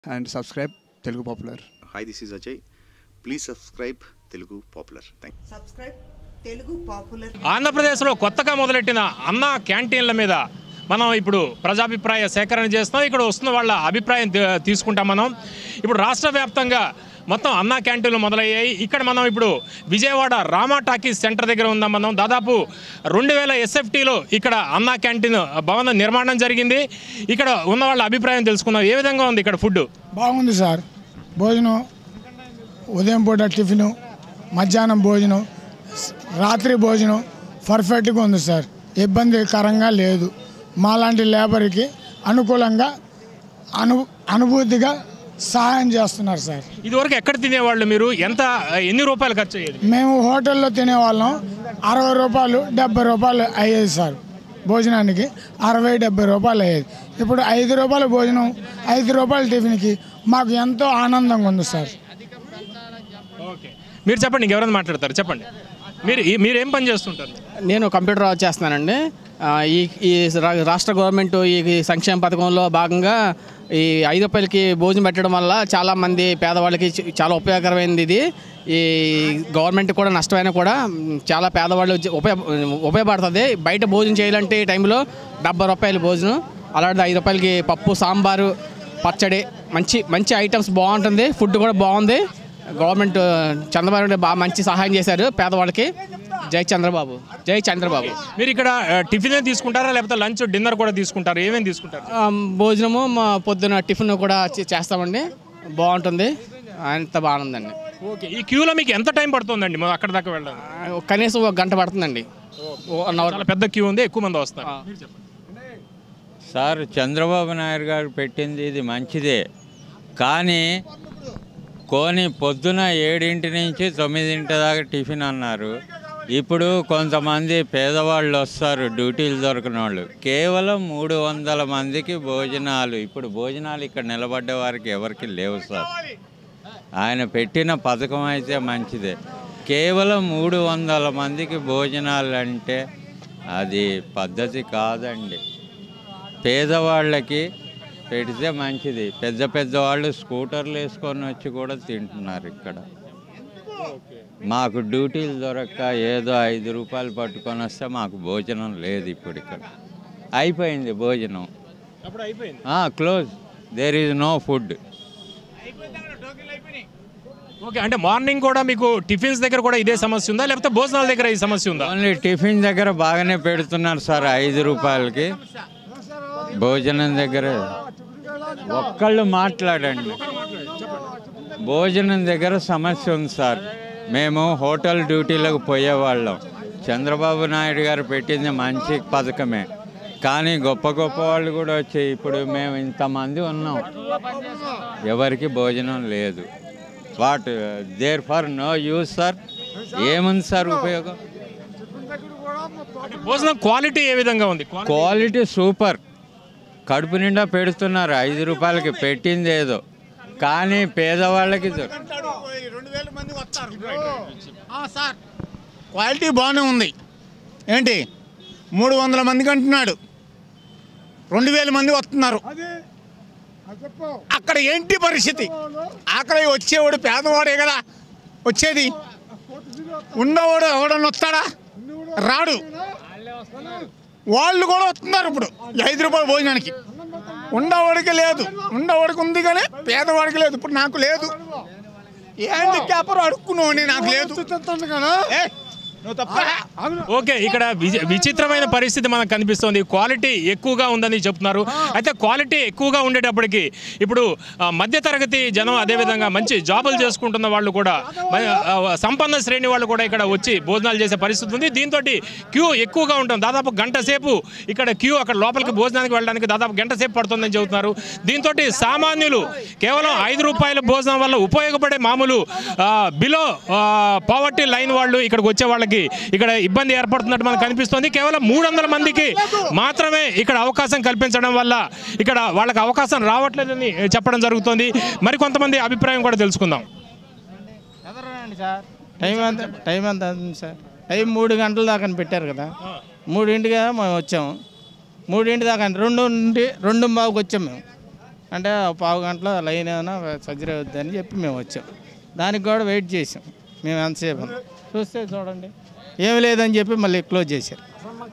And subscribe Telugu popular hi this is Ajay please subscribe Telugu popular thank subscribe Telugu popular ఆంధ్రప్రదేశ్లో కొత్తగా మొదలెట్టిన అన్న క్యాంటీన్ల మీద మనం ఇప్పుడు ప్రజాభిప్రాయ సేకరణ చేస్తున్నాం ఇక్కడ వస్తున్న వాళ్ళ అభిప్రాయం తీ- తీసుకుంటాం మనం ఇప్పుడు రాష్ట్ర వ్యాప్తంగా మొత్తం అన్నా క్యాంటీన్లు మొదలయ్యాయి ఇక్కడ మనం ఇప్పుడు విజయవాడ రామా టాకీస్ సెంటర్ దగ్గర ఉన్నాం మనం దాదాపు రెండు వేల ఎస్ఎఫ్టీలో ఇక్కడ అన్నా క్యాంటీన్ భవన నిర్మాణం జరిగింది ఇక్కడ ఉన్న వాళ్ళ అభిప్రాయం తెలుసుకుందాం ఏ విధంగా ఉంది ఇక్కడ ఫుడ్ బాగుంది సార్ భోజనం ఉదయం పూట టిఫిను మధ్యాహ్నం భోజనం స్- రాత్రి భోజనం పర్ఫెక్ట్గా ఉంది సార్ ఇబ్బందికరంగా లేదు మాలాంటి లేబర్కి అనుకూలంగా అను అనుభూతిగా సహాయం చేస్తున్నారు సార్ ఇదివరకు ఎక్కడ తినేవాళ్ళు మీరు ఎంత ఎన్ని రూపాయలు ఖర్చు అయ్యేది మేము హోటల్లో తినేవాళ్ళం అరవై రూపాయలు డెబ్బై రూపాయలు అయ్యేది సార్ భోజనానికి అరవై డెబ్బై రూపాయలు అయ్యేది ఇప్పుడు ఐదు రూపాయల భోజనం ఐదు రూపాయల టిఫిన్కి మాకు ఎంతో ఆనందంగా ఉంది సార్ ఓకే మీరు చెప్పండి ఇంకెవరైనా మాట్లాడతారు చెప్పండి మీరు ఈ- మీరు ఏం పని చేస్తుంటారు నేను కంప్యూటర్ వర్క్ చేస్తున్నానండి ఆ, ఈ ఈ రా- రాష్ట్ర గవర్నమెంట్ ఈ సంక్షేమ పథకంలో భాగంగా ఈ ఐదు రూపాయలకి భోజనం పెట్టడం వల్ల చాలా మంది పేదవాళ్ళకి చ- చాలా ఉపయోగకరమైనది ఇది ఈ గవర్నమెంట్ కూడా నష్టమైనా కూడా మ్, చాలా పేదవాళ్ళు జ- ఉపయోగ ఉపయోగపడుతుంది బయట భోజనం చేయాలంటే ఈ టైంలో డెబ్బై రూపాయలు భోజనం అలాంటిది ఐదు రూపాయలకి పప్పు సాంబారు పచ్చడి మంచి మంచి ఐటమ్స్ బాగుంటుంది ఫుడ్ కూడా బాగుంది గవర్నమెంట్ చంద్రబాబు నాయుడు బాగా మంచి సహాయం చేశారు పేదవాళ్ళకి జై చంద్రబాబు జై చంద్రబాబు మీరు ఇక్కడ ఆ, టిఫిన్ తీసుకుంటారా లేకపోతే లంచ్ డిన్నర్ కూడా తీసుకుంటారు ఏమేమి తీసుకుంటారు ఆ, భోజనము మా పొద్దున టిఫిన్ కూడా చే- చేస్తామండి బాగుంటుంది అంత బాగుందండి ఓకే ఈ క్యూలో మీకు ఎంత టైం పడుతుందండి మనం అక్కడ దాకా వెళ్ళడానికి ఆ, కనీసం ఒక గంట పడుతుందండి వన్ అవర్ చాలా పెద్ద క్యూ ఉంది ఎక్కువ మంది వస్తారు సార్ చంద్రబాబు నాయుడు గారు పెట్టింది ఇది మంచిదే కానీ కోని పొద్దున ఏడింటి నుంచి తొమ్మిదింటి దాకా టిఫిన్ అన్నారు ఇప్పుడు కొంతమంది పేదవాళ్ళు వస్తారు డ్యూటీలు దొరకని వాళ్ళు కేవలం మూడు వందల మందికి భోజనాలు ఇప్పుడు భోజనాలు ఇక్కడ నిలబడ్డ వారికి ఎవరికి లేవు సార్ ఆయన పెట్టిన పథకం అయితే మంచిదే కేవలం మూడు వందల మందికి భోజనాలు అంటే అది పద్ధతి కాదండి పేదవాళ్ళకి పెడితే మంచిది పెద్ద పెద్ద వాళ్ళు స్కూటర్లు వేసుకొని వచ్చి కూడా తింటున్నారు ఇక్కడ మాకు డ్యూటీలు దొరక్క ఏదో ఐదు రూపాయలు పట్టుకొని వస్తే మాకు భోజనం లేదు ఇప్పుడు ఇక్కడ అయిపోయింది భోజనం అప్పుడు అయిపోయింది close there is no food okay అంటే మార్నింగ్ కూడా మీకు టిఫిన్స్ దగ్గర కూడా ఇదే సమస్య ఉందా లేకపోతే భోజనాల దగ్గర ఈ సమస్య ఉందా ఓన్లీ టిఫిన్ దగ్గర బాగానే పెడుతున్నారు సార్ ఐదు రూపాయలకి భోజనం దగ్గర ఒక్కళ్ళు మాట్లాడండి భోజనం దగ్గర సమస్య ఉంది సార్ మేము హోటల్ డ్యూటీలకు పోయేవాళ్ళం చంద్రబాబు నాయుడు గారు పెట్టింది మంచి పథకమే కానీ గొప్ప గొప్ప వాళ్ళు కూడా వచ్చి ఇప్పుడు మేము ఇంతమంది ఉన్నాం ఎవరికి భోజనం లేదు what there for no use sir ఏముంది సార్ ఉపయోగం అంటే భోజనం క్వాలిటీ ఏ విధంగా ఉంది క్వాలిటీ క్వాలిటీ సూపర్ కడుపు నిండా పెడుతున్నారు ఐదు రూపాయలకి పెట్టింది ఏదో కానీ పేదవాళ్ళకి దొర- సార్ క్వాలిటీ బాగానే ఉంది ఏంటి మూడు వందల మందికి అంటున్నాడు రెండు వేల మంది వస్తున్నారు అక్కడ ఏంటి పరిస్థితి ఆకలి వచ్చేవాడు పేదవాడే కదా వచ్చేది ఉండవాడు ఎవడన్నా వస్తాడా రాడు వాళ్ళు కూడా వస్తున్నారు ఇప్పుడు ఈ ఐదు రూపాయల భోజనానికి ఉండవాడికి లేదు ఉండవాడికి ఉంది కానీ పేదవాడికి లేదు ఇప్పుడు నాకు లేదు ఏంటి క్యాపర్ అడుక్కున్నావు నాకు లేదు ఏ, నువ్వు తప్ప ఓకే ఇక్కడ విజ- విచిత్రమైన పరిస్థితి మనకు కనిపిస్తోంది క్వాలిటీ ఎక్కువగా ఉందని చెప్తున్నారు అయితే క్వాలిటీ ఎక్కువగా ఉండేటప్పటికి ఇప్పుడు ఆ, మధ్యతరగతి జనం అదేవిధంగా మంచి జాబులు చేసుకుంటున్న వాళ్ళు కూడా మ- ఆ, సంపన్న శ్రేణి వాళ్ళు కూడా ఇక్కడ వచ్చి భోజనాలు చేసే పరిస్థితి ఉంది దీంతో క్యూ ఎక్కువగా ఉంటుంది దాదాపు గంట సేపు ఇక్కడ క్యూ అక్కడ లోపలికి భోజనానికి వెళ్ళడానికి దాదాపు గంట సేపు పడుతుందని చెబుతున్నారు దీంతో సామాన్యులు కేవలం ఐదు రూపాయల భోజనం వల్ల ఉపయోగపడే మామూలు బిలో పావర్టీ లైన్ వాళ్ళు ఇక్కడికి వచ్చే వాళ్ళకి ఇక్కడ ఇబ్బంది ఏర్పడుతున్నట్టు మనకు కనిపిస్తోంది కేవలం మూడు వందల మందికి మాత్రమే ఇక్కడ అవకాశం కల్పించడం వల్ల ఇక్కడ వాళ్ళకి అవకాశం రావట్లేదని చెప్పడం జరుగుతోంది మరి కొంతమంది అభిప్రాయం కూడా తెలుసుకుందాం సార్ టైం ఎంత టైం ఎంత అవుతుంది సార్ టైం మూడు గంటల దాకా అని పెట్టారు కదా మూడింటిగా మేము వచ్చాము మూడింటి దాకా అని రెండు నుండి రెండు బావుకి వచ్చాము మేము అంటే ఒక పావు గంటలో లైన్ ఏమైనా సర్జరీ అవుద్దని చెప్పి మేము వచ్చాం దానికి కూడా వెయిట్ చేసాం మేము ఎంతసేపు చూస్తే చూడండి ఏమి లేదని చెప్పి మళ్ళీ క్లోజ్ చేశారు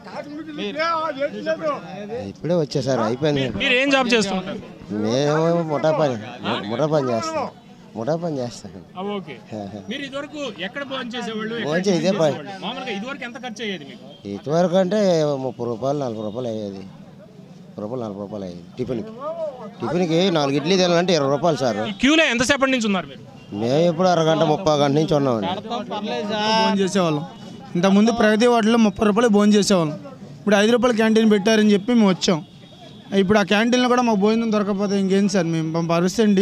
ఇప్పుడే వచ్చేసారు అయిపోయింది మీరు ఏం జాబ్ చేస్తుంటారు మేము ముఠా పని ముఠా పని చేస్తాం ముఠా పని చేస్తాం ఓకే మీరు ఇదివరకు ఎక్కడ భోజనం చేసేవాళ్ళు ఎక్కడ భోజనం ఇదే టిఫిన్ పని. చేసేవాళ్ళు? మామూలుగా ఇదివరకు ఎంత ఖర్చు అయ్యేది మీకు ఇటువరకు అంటే ముప్పై రూపాయలు నలభై రూపాయలు అయ్యేది ముప్పై రూపాయలు నలభై రూపాయలు అయ్యేది టిఫిన్కి టిఫిన్కి నాలుగు ఇడ్లీ తినాలంటే ఇరవై రూపాయలు సార్ ఈ క్యూలో ఎంతసేపటి నుంచి ఉన్నారు మీరు మేము ఇప్పుడు అరగంట ముప్పై గంట నుంచి ఉన్నామండి భోజనం చేసేవాళ్ళం ఇంతకుముందు ప్రగతి వాటిలో ముప్పై రూపాయలు భోజనం చేసేవాళ్ళం ఇప్పుడు ఐదు రూపాయలు క్యాంటీన్ పెట్టారని చెప్పి మేము వచ్చాం ఇప్పుడు ఆ క్యాంటీన్లో కూడా మాకు భోజనం దొరకకపోతే ఇంకేం సార్ మేము మా పరిస్థితి ఏంటి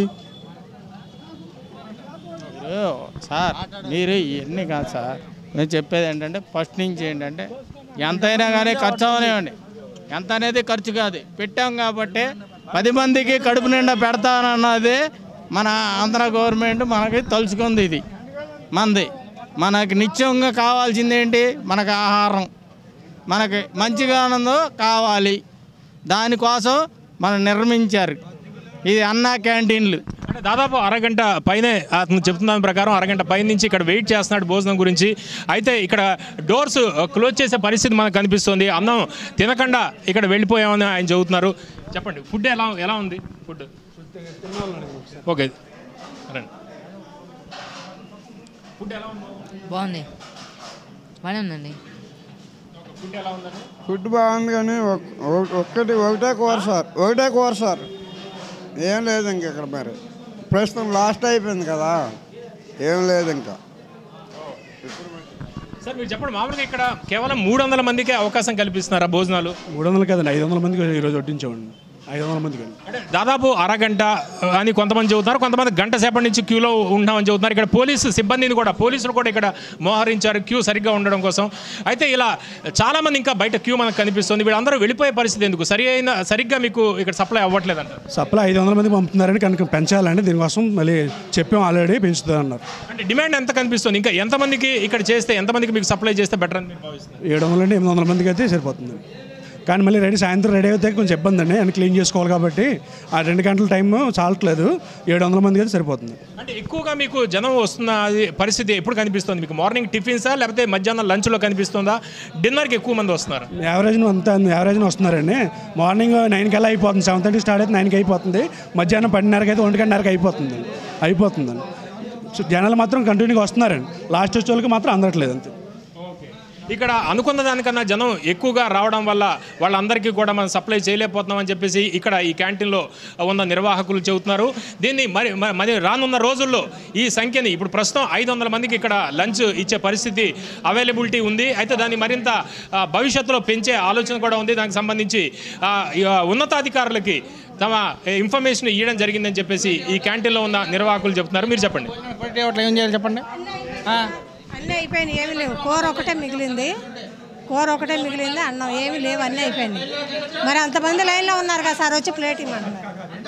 మీరు సార్ మీరు ఇవన్నీ కాదు సార్ నేను చెప్పేది ఏంటంటే ఫస్ట్ నుంచి ఏంటంటే ఎంతైనా కానీ ఖర్చు అవనివ్వండి ఎంత అనేది ఖర్చు కాదు పెట్టాం కాబట్టి పది మందికి కడుపు నిండా పెడతానన్నది మన ఆంధ్ర గవర్నమెంట్ మనకి తలుచుకుంది ఇది మనది మనకి నిత్యంగా కావాల్సింది ఏంటి మనకు ఆహారం మనకి మంచిగా ఆనందం కావాలి దానికోసం మనం నిర్మించారు ఇది అన్నా క్యాంటీన్లు అంటే దాదాపు అరగంట పైనే అతను చెప్తున్న దాని ప్రకారం అరగంట పై నుంచి ఇక్కడ వెయిట్ చేస్తున్నాడు భోజనం గురించి అయితే ఇక్కడ డోర్స్ క్లోజ్ చేసే పరిస్థితి మనకు కనిపిస్తుంది అన్నం తినకుండా ఇక్కడ వెళ్ళిపోయామని ఆయన చెబుతున్నారు చెప్పండి ఫుడ్ ఎలా ఎలా ఉంది ఫుడ్ ఓకే రండి ఫుడ్ ఎలా ఉంది బాగుంది బాగానే ఉందండి ఫుడ్ ఎలా ఉందండి ఫుడ్ బాగుంది కానీ ఒక్- ఒక్- ఒక్కటి ఒకటే కూర సార్ ఒకటే కూర సార్ ఏం లేదు ఇంక ఇక్కడ మరి ప్రస్తుతం లాస్ట్ అయిపోయింది కదా ఏం లేదు ఇంకా సార్ మీరు చెప్పండి మామూలుగా ఇక్కడ కేవలం మూడు వందల మందికే అవకాశం కల్పిస్తున్నారా భోజనాలు మూడు వందలు కదండి ఐదు వందల మందికి ఈరోజు వడ్డించామండి ఐదు వందల మందికి అంటే దాదాపు అరగంట అని కొంతమంది చెబుతున్నారు కొంతమంది గంట సేపటి నుంచి క్యూలో ఉన్నామని చెబుతున్నారు ఇక్కడ పోలీసు సిబ్బందిని కూడా పోలీసులు కూడా ఇక్కడ మోహరించారు క్యూ సరిగ్గా ఉండడం కోసం అయితే ఇలా చాలా మంది ఇంకా బయట క్యూ మనకు కనిపిస్తుంది వీళ్ళందరూ వెళ్ళిపోయే పరిస్థితి ఎందుకు సరి అయిన సరిగ్గా మీకు ఇక్కడ సప్లై అవ్వట్లేదంట సప్లై ఐదు వందల మంది పంపుతున్నారని కనుక పెంచాలండి దీనికోసం మళ్ళీ చెప్పాం ఆల్రెడీ పెంచుతారన్నారు అంటే డిమాండ్ ఎంత కనిపిస్తుంది ఇంకా ఎంతమందికి ఇక్కడ చేస్తే ఎంతమందికి మీకు సప్లై చేస్తే బెటర్ అని మీరు భావిస్తున్నారు ఏడు వందల నుండి ఎనిమిది వందల మందికి అయితే సరిపోతుంది కానీ మళ్ళీ రెడీ సాయంత్రం రెడీ అయితే కొంచెం ఇబ్బంది అండి అని క్లీన్ చేసుకోవాలి కాబట్టి ఆ రెండు గంటల టైం చాలట్లేదు ఏడు వందల మందికి అయితే సరిపోతుంది అంటే ఎక్కువగా మీకు జనం వస్తున్న అది పరిస్థితి ఎప్పుడు కనిపిస్తుంది మీకు మార్నింగ్ టిఫిన్సా లేకపోతే మధ్యాహ్నం లంచ్లో కనిపిస్తుందా డిన్నర్కి ఎక్కువ మంది వస్తున్నారు యావరేజ్ అంతా యావరేజ్ వస్తున్నారండి మార్నింగ్ నైన్ కల్లా అయిపోతుంది సెవెన్ థర్టీ స్టార్ట్ అయితే నైన్కి అయిపోతుంది మధ్యాహ్నం పన్నెండున్నరకి అయితే ఒంటి గంటన్నరకి అయిపోతుంది అయిపోతుందండి సో జనాలు మాత్రం కంటిన్యూగా వస్తున్నారండి లాస్ట్ వచ్చే వాళ్ళకి మాత్రం అందట్లేదు అంతే ఇక్కడ అనుకున్న దానికన్నా జనం ఎక్కువగా రావడం వల్ల వాళ్ళందరికీ కూడా మనం సప్లై చేయలేకపోతున్నామని చెప్పేసి ఇక్కడ ఈ క్యాంటీన్లో ఉన్న నిర్వాహకులు చెబుతున్నారు దీన్ని మరి మ- మరి రానున్న రోజుల్లో ఈ సంఖ్యని ఇప్పుడు ప్రస్తుతం ఐదు వందల మందికి ఇక్కడ లంచ్ ఇచ్చే పరిస్థితి అవైలబిలిటీ ఉంది అయితే దాన్ని మరింత ఆ, భవిష్యత్తులో పెంచే ఆలోచన కూడా ఉంది దానికి సంబంధించి ఆ, ఈ, ఆ, ఉన్నతాధికారులకి తమ ఇన్ఫర్మేషన్ ఇవ్వడం జరిగిందని చెప్పేసి ఈ క్యాంటీన్లో ఉన్న నిర్వాహకులు చెప్తున్నారు మీరు చెప్పండి ఏం చేయాలి చెప్పండి అన్నీ అయిపోయినాయి ఏమీ లేవు కూర ఒకటే మిగిలింది కూర ఒకటే మిగిలింది అన్నం ఏమీ లేవు అన్నీ అయిపోయినాయి మరి అంతమంది లైన్లో ఉన్నారు కదా సార్ వచ్చి ప్లేట్ ఇవ్వమంటున్నారు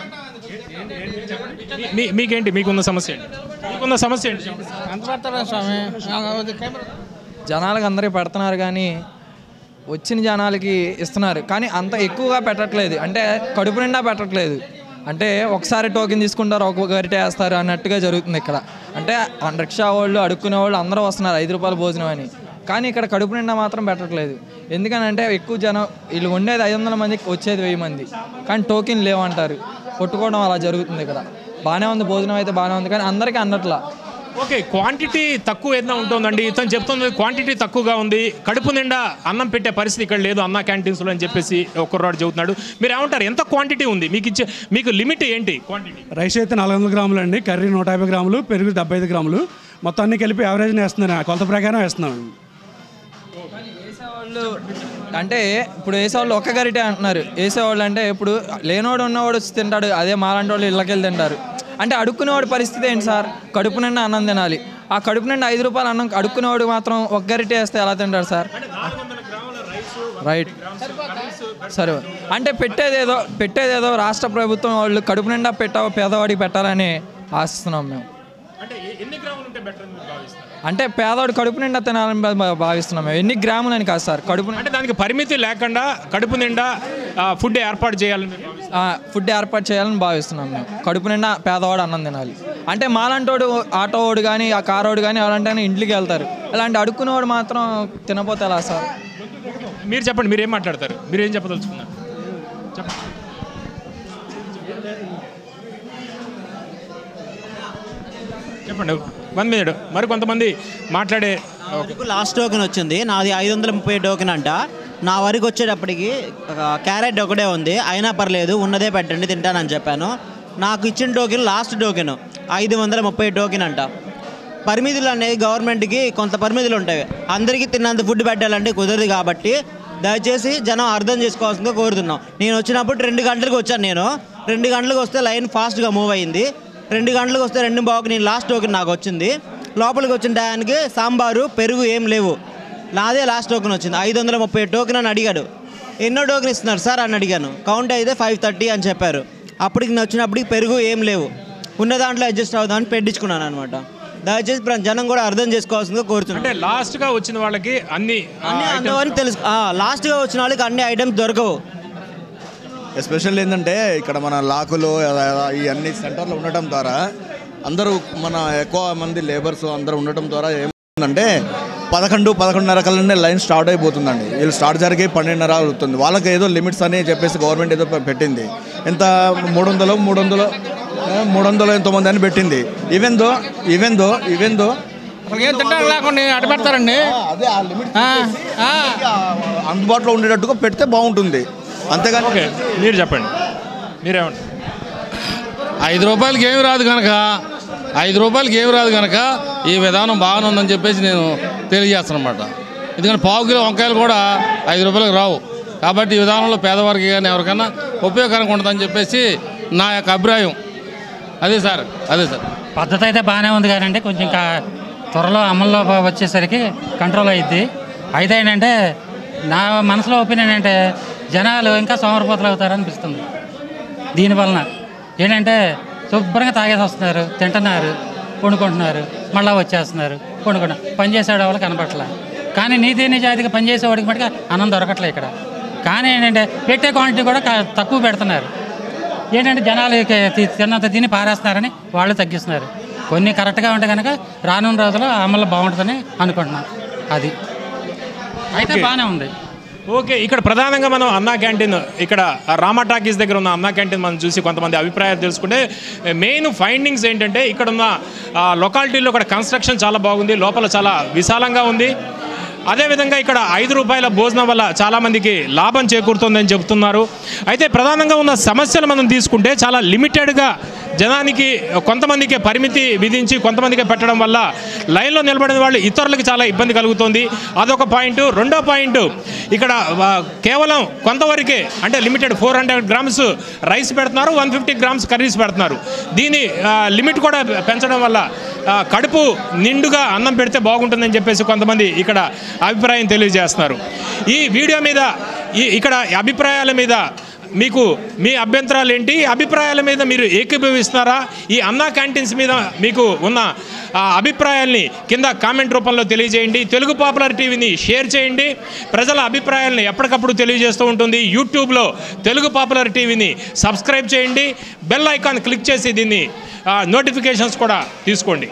మీ మీకేంటి మీకున్న సమస్య ఏంటి మీకున్న సమస్య ఏంటి ఎంత పెడతారా స్వామి జనాలకు అందరికీ పెడుతున్నారు కానీ వచ్చిన జనాలకి ఇస్తున్నారు కానీ అంత ఎక్కువగా పెట్టట్లేదు అంటే కడుపు నిండా పెట్టట్లేదు అంటే ఒకసారి టోకెన్ తీసుకుంటారు ఒక గరిటె వేస్తారు అన్నట్టుగా జరుగుతుంది ఇక్కడ అంటే రిక్షా వాళ్ళు అడుక్కునే వాళ్ళు అందరూ వస్తున్నారు ఐదు రూపాయల భోజనం అని కానీ ఇక్కడ కడుపు నిండా మాత్రం పెట్టట్లేదు ఎందుకనంటే ఎక్కువ జనం వీళ్ళు ఉండేది ఐదు వందల మందికి వచ్చేది వెయ్యి మంది కానీ టోకెన్ లేవంటారు కొట్టుకోవడం అలా జరుగుతుంది ఇక్కడ బాగానే ఉంది భోజనం అయితే బాగానే ఉంది కానీ అందరికీ అన్నట్లా ఓకే క్వాంటిటీ తక్కువ ఏదైనా ఉంటుందండి ఇతను చెప్తుంది క్వాంటిటీ తక్కువగా ఉంది కడుపు నిండా అన్నం పెట్టే పరిస్థితి ఇక్కడ లేదు అన్న క్యాంటీన్స్లో అని చెప్పేసి ఒక్కరోడు చెబుతున్నాడు మీరు ఏమంటారు ఎంత క్వాంటిటీ ఉంది మీకు ఇచ్చే మీకు లిమిట్ ఏంటి క్వాంటిటీ రైస్ అయితే నాలుగు వందల గ్రాములు అండి కర్రీ నూట యాభై గ్రాములు పెరుగు డెబ్బై ఐదు గ్రాములు మొత్తం అన్ని కలిపి యావరేజ్ని వేస్తున్నాను ఆ కొలత ప్రకారం వేస్తున్నామండి వాళ్ళు అంటే ఇప్పుడు వేసేవాళ్ళు ఒక్క గరిటే అంటున్నారు వేసేవాళ్ళు అంటే ఇప్పుడు లేనోడు ఉన్నవాడు వచ్చి తింటాడు అదే మాలాంటి వాళ్ళు ఇళ్ళకి వెళ్ళి తింటారు అంటే అడుక్కునేవాడి పరిస్థితి ఏంటి సార్ కడుపు నిండా అన్నం తినాలి ఆ కడుపు నిండా ఐదు రూపాయలు అన్నం అడుక్కునేవాడు మాత్రం ఒక గరిటే వేస్తే ఎలా తింటాడు సార్ రైట్ సరే అంటే పెట్టేదేదో పెట్టేదేదో రాష్ట్ర ప్రభుత్వం వాళ్ళు కడుపు నిండా పెట్టావు పేదవాడికి పెట్టాలని ఆశిస్తున్నాం మేము అంటే ఎన్ని గ్రాములు ఉంటే బెటర్ అని మీరు భావిస్తారు అంటే పేదవాడు కడుపు నిండా తినాలని భా- భావిస్తున్నాం మేము ఎన్ని గ్రాములని కాదు సార్ కడుపు అంటే దానికి పరిమితి లేకుండా కడుపు నిండా ఆ, ఫుడ్ ఏర్పాటు చేయాలని మీరు భావిస్తున్నారు? ఆ, ఫుడ్ ఏర్పాటు చేయాలని భావిస్తున్నాం మేము కడుపు నిండా పేదవాడు అన్నం తినాలి అంటే మాలాంటోడు ఆటో వాడు కానీ ఆ కారోడు కానీ అలాంటి ఇంటికి వెళ్తారు అలాంటి అడుక్కునేవాడు మాత్రం తినపోతే ఎలా సార్ మీరు చెప్పండి మీరు ఏం మాట్లాడతారు మీరు ఏం చెప్పదలుచుకున్నారు చెప్పండి చెప్పండి వన్ మినిట్ మరి కొంతమంది మాట్లాడే వరకు లాస్ట్ టోకెన్ వచ్చింది నాది ఐదు వందల ముప్పై టోకెన్ అంట నా వరకు వచ్చేటప్పటికి ఆ, క్యారెట్ ఒకటే ఉంది అయినా పర్లేదు ఉన్నదే పెట్టండి తింటానని చెప్పాను నాకు ఇచ్చిన టోకెన్ లాస్ట్ టోకెన్ ఐదు వందల ముప్పై టోకెన్ అంట పరిమితులు అనేవి గవర్నమెంట్కి కొంత పరిమితులు ఉంటాయి అందరికీ తిన్నంత ఫుడ్ పెట్టాలంటే కుదరదు కాబట్టి దయచేసి జనం అర్థం చేసుకోవాల్సిందిగా కోరుతున్నాం నేను వచ్చినప్పుడు రెండు గంటలకు వచ్చాను నేను రెండు గంటలకు వస్తే లైన్ ఫాస్ట్గా మూవ్ అయింది రెండు గంటలకు వస్తే రెండు బాగుకి నేను లాస్ట్ టోకెన్ నాకు వచ్చింది లోపలికి వచ్చిన టయానికి సాంబారు పెరుగు ఏం లేవు నాదే లాస్ట్ టోకెన్ వచ్చింది ఐదు వందల ముప్పై టోకెన్ అని అడిగాడు ఎన్నో టోకెన్ ఇస్తున్నారు సార్ అని అడిగాను కౌంట్ అయితే ఫైవ్ థర్టీ అని చెప్పారు అప్పటికి నేను వచ్చినప్పటికి పెరుగు ఏం లేవు ఉన్న దాంట్లో అడ్జస్ట్ అవుదామని పెట్టించుకున్నాను అనమాట దయచేసి ప్ర- జనం కూడా అర్థం చేసుకోవాల్సిందిగా కోరుతున్నాను అంటే లాస్ట్గా వచ్చిన వాళ్ళకి అన్ని ఆ, అన్ని అందవని తెలుసు ఆ, లాస్ట్గా వచ్చిన వాళ్ళకి అన్ని ఐటమ్స్ దొరకవు ఎస్పెషల్ ఏంటంటే ఇక్కడ మన లాకులు ఈ అన్ని సెంటర్లు ఉండటం ద్వారా అందరూ మన ఎక్కువ మంది లేబర్స్ అందరూ ఉండటం ద్వారా ఏమంటే పదకొండు పదకొండున్నర కల్లానే లైన్ స్టార్ట్ అయిపోతుందండి వీళ్ళు స్టార్ట్ జరిగి పన్నెండున్నర అవుతుంది వాళ్ళకి ఏదో లిమిట్స్ అని చెప్పేసి గవర్నమెంట్ ఏదో పెట్టింది ఎంత మూడు వందలు మూడు వందలు ఆ, మూడు వందలు ఎంతోమంది అని పెట్టింది even though even though even though ఏం తింటానికి లేకుండా అటు పెడతారండి అదే ఆ లిమిట్ అందుబాటులో ఉండేటట్టుగా పెడితే బాగుంటుంది అంతేగాని ఓకే మీరు చెప్పండి మీరేమంటారు ఐదు రూపాయలకి ఏమి రాదు కనుక ఐదు రూపాయలకి ఏమి రాదు కనుక ఈ విధానం బాగానే ఉందని చెప్పేసి నేను తెలియజేస్తాను అనమాట ఎందుకంటే పావు కిలో వంకాయలు కూడా ఐదు రూపాయలకు రావు కాబట్టి ఈ విధానంలో పేదవారికి కానీ ఎవరికైనా ఉపయోగకరంగా ఉంటుందని చెప్పేసి నా యొక్క అభిప్రాయం అదే సార్ అదే సార్ పద్ధతి అయితే బాగానే ఉంది కానండి కొంచెం ఇంకా త్వరలో అమల్లో వచ్చేసరికి కంట్రోల్ అయ్యిద్ది అయితే ఏంటంటే నా మనసులో ఒపీనియన్ ఏంటంటే జనాలు ఇంకా సోమరపోతలు అవుతారనిపిస్తుంది దీనివలన ఏంటంటే శుభ్రంగా తాగేసి వస్తున్నారు తింటున్నారు వండుకుంటున్నారు మళ్ళీ వచ్చేస్తున్నారు వండుకుంటున్నారు పని చేసేవాడు వాళ్ళు కనపట్ల కానీ నీతి నిజాయితీగా పనిచేసేవాడికి మటుగా అన్నం దొరకట్లే ఇక్కడ కానీ ఏంటంటే పెట్టే క్వాంటిటీ కూడా కా- తక్కువ పెడుతున్నారు ఏంటంటే జనాలు ఇక తి- తిన్నంత తిని పారేస్తున్నారని వాళ్ళు తగ్గిస్తున్నారు కొన్ని కరెక్ట్గా ఉంటే కనుక రానున్న రోజుల్లో అమలు బాగుంటుందని అనుకుంటున్నాను అది అయితే ఓకే. బాగానే ఉంది ఓకే ఇక్కడ ప్రధానంగా మనం అన్నా క్యాంటీన్ ఇక్కడ రామా టాకీస్ దగ్గర ఉన్న అన్నా క్యాంటీన్ మనం చూసి కొంతమంది అభిప్రాయాలు తెలుసుకుంటే మెయిన్ ఫైండింగ్స్ ఏంటంటే ఇక్కడ ఉన్న ఆ, లొకాలిటీలో ఇక్కడ కన్స్ట్రక్షన్ చాలా బాగుంది లోపల చాలా విశాలంగా ఉంది అదేవిధంగా ఇక్కడ ఐదు రూపాయల భోజనం వల్ల చాలామందికి లాభం చేకూరుతుందని చెబుతున్నారు అయితే ప్రధానంగా ఉన్న సమస్యలు మనం తీసుకుంటే చాలా లిమిటెడ్గా జనానికి కొంతమందికి పరిమితి విధించి కొంతమందికి పెట్టడం వల్ల లైన్లో నిలబడిన వాళ్ళు ఇతరులకు చాలా ఇబ్బంది కలుగుతుంది అదొక పాయింట్ రెండో పాయింట్ ఇక్కడ ఆ, కేవలం కొంతవరకే అంటే limited four hundred grams rice పెడుతున్నారు వన్ ఫిఫ్టీ గ్రామ్స్ కర్రీస్ పెడుతున్నారు దీని ఆ, లిమిట్ కూడా పెంచడం వల్ల ఆ, కడుపు నిండుగా అన్నం పెడితే బాగుంటుందని చెప్పేసి కొంతమంది ఇక్కడ అభిప్రాయం తెలియజేస్తున్నారు ఈ వీడియో మీద ఈ ఇక్కడ అభిప్రాయాల మీద మీకు మీ అభ్యంతరాలు ఏంటి ఈ అభిప్రాయాల మీద మీరు ఏకీభవిస్తున్నారా ఈ అన్నా క్యాంటీన్స్ మీద మీకు ఉన్న ఆ, అభిప్రాయాల్ని కింద కామెంట్ రూపంలో తెలియజేయండి తెలుగు పాపులర్ టీవీని షేర్ చేయండి ప్రజల అభిప్రాయాలను ఎప్పటికప్పుడు తెలియజేస్తూ ఉంటుంది యూట్యూబ్లో తెలుగు పాపులర్ టీవీని సబ్స్క్రైబ్ చేయండి బెల్ ఐకాన్ క్లిక్ చేసి దీన్ని నోటిఫికేషన్స్ కూడా తీసుకోండి